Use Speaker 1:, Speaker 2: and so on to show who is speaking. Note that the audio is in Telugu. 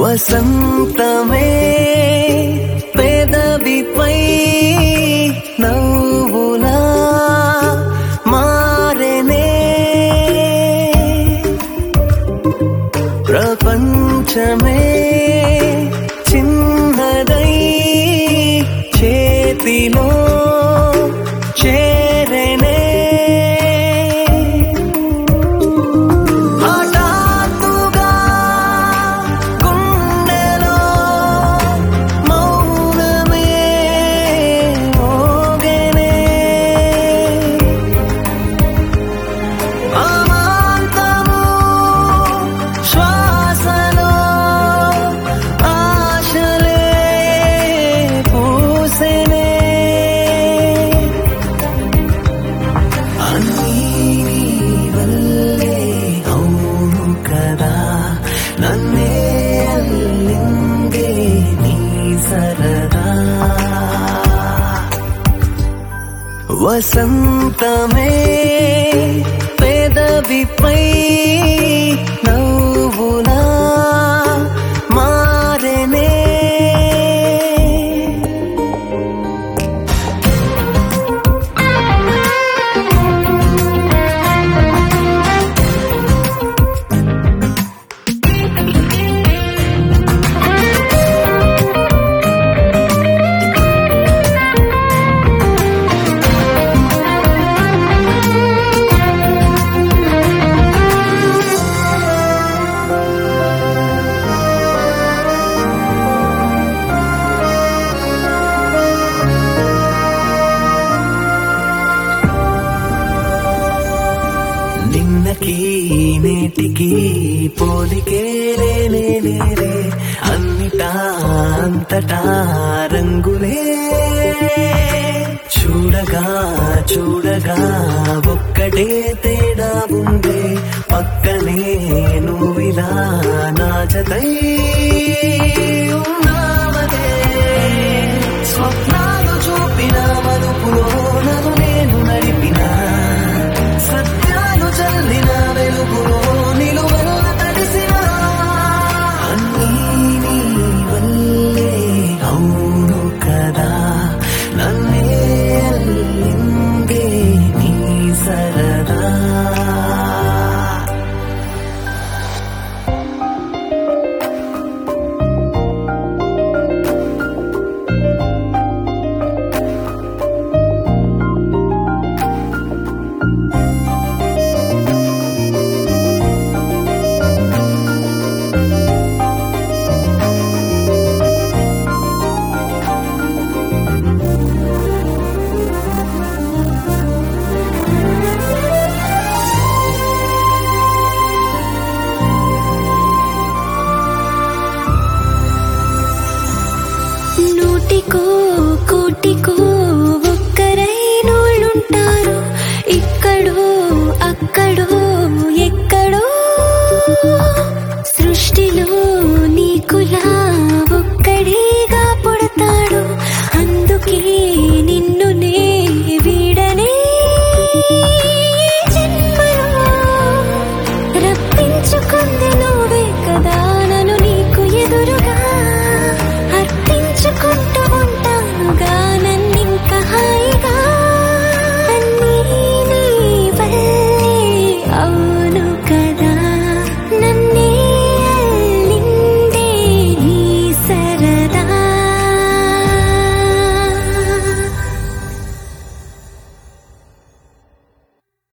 Speaker 1: వసంతమే పెదవిపై నవ్వులా మారెనే ప్రపంచమే చిన్నదై చేతిలో చేరనే హఠాత్తుగా గుండెలో మౌనమే మోగెనే అమాంతము శ్వాసలో ఆశలే పూసెనే అన్నీ నీ వల్లే అవును కదా నన్నే అల్లిందే నీ సరదా వసంతమే పెదవిపై నవ్వులా మారెనే నిన్నకి నేటికి పోలికే లేనే లేరే అన్నిటా అంతటా రంగులే చూడగా చూడగా ఒక్కటే తేడా ఉందే పక్కనే నువ్విలా నా జతై ఉన్నావదే స్వప్నాలు చూపిన మలుపులో నన్ను నేను నడిపిన సత్యాలు చల్లిన వెలుగులో నిలువెల్ల తడిసిన అన్నీ నీ వల్లే అవును కదా నన్నే అల్లిందే నీ సరదా
Speaker 2: నూటికో కోటికో ఒక్కరై నోళ్ళుంటారు ఇక్కడో అక్కడో ఎక్కడో సృష్టిలో నీకులా ఒక్కడేగా పుడతాడు అందుకే